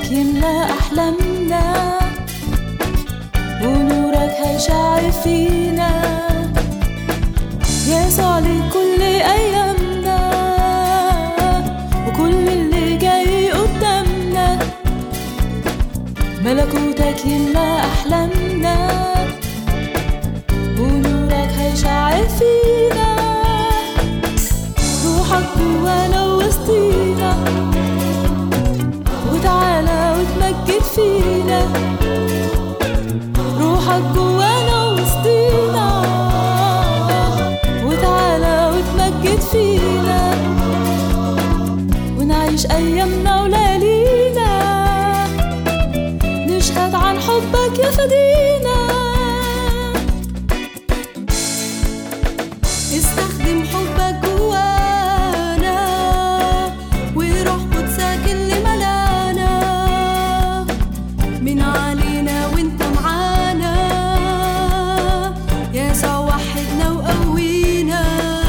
ملكوتك يملى أحلامنا ونورك هيشع فينا يسوع لكل أيامنا وكل اللي جاي قدامنا ملكوتك يملى أحلامنا ونورك هيشع فينا روحك جوانا وسطينا وتعالى وتمجد فينا روحك جوانا وسطينا وتعالى وتمجد فينا ونعيش أيامنا وليالينا نشهد عن حبك يا فدينا استخدم حبك جوانا وروح قدسك اللي ملانا من علينا وانت معانا يسوع وحدنا وقوينا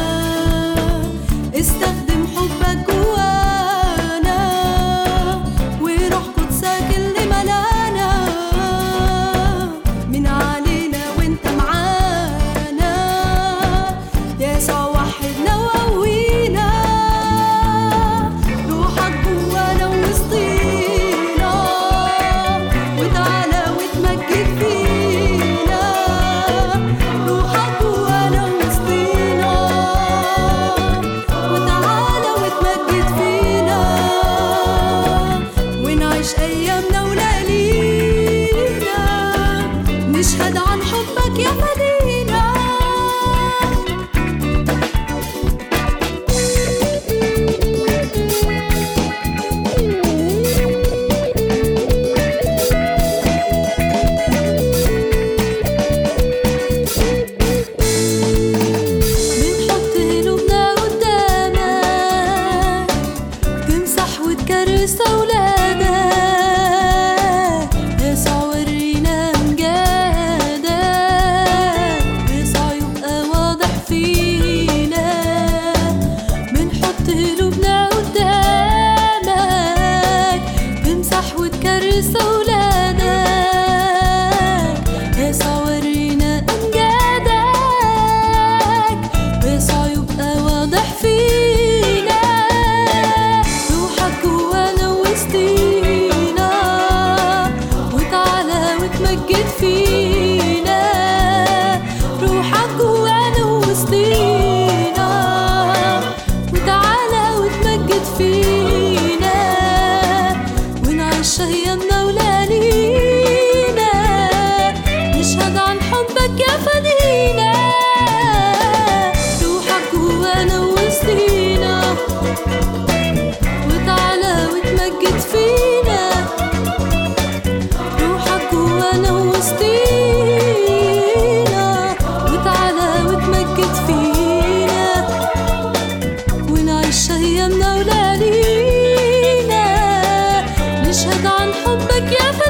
استخدم حبك جوانا وروح قدسك اللي ملانا من علينا وانت معانا يسوع وحدنا وقوينا روحك جوانا وسطينا وتعالى وتمجد فينا روحك جوانا وسطينا وتعالى وتمجد فينا ونعيش أيامنا وليالينا نشهد عن حبك يا فدينا بنحط قلوبنا قدامك تمسح وتكرس أولادك يسوع ورينا أمجادك يسوع يبقى واضح فينا بنحط قلوبنا قدامك تمسح وتكرس أولادك يسوع ورينا أمجادك يسوع يبقى واضح فينا روحك جوانا وسطينا وتعالى وتمجد فينا روحك جوانا وسطينا وتعالى وتمجد فينا ونعيش أيامنا وليالينا نشهد عن حبك يا فدينا روحك جوانا وسطينا وتعالى وتمجد فينا روحك جوانا وسطينا وتعالى وتمجد فينا ونعيش أيامنا وليالينا نشهد عن حبك يا فدينا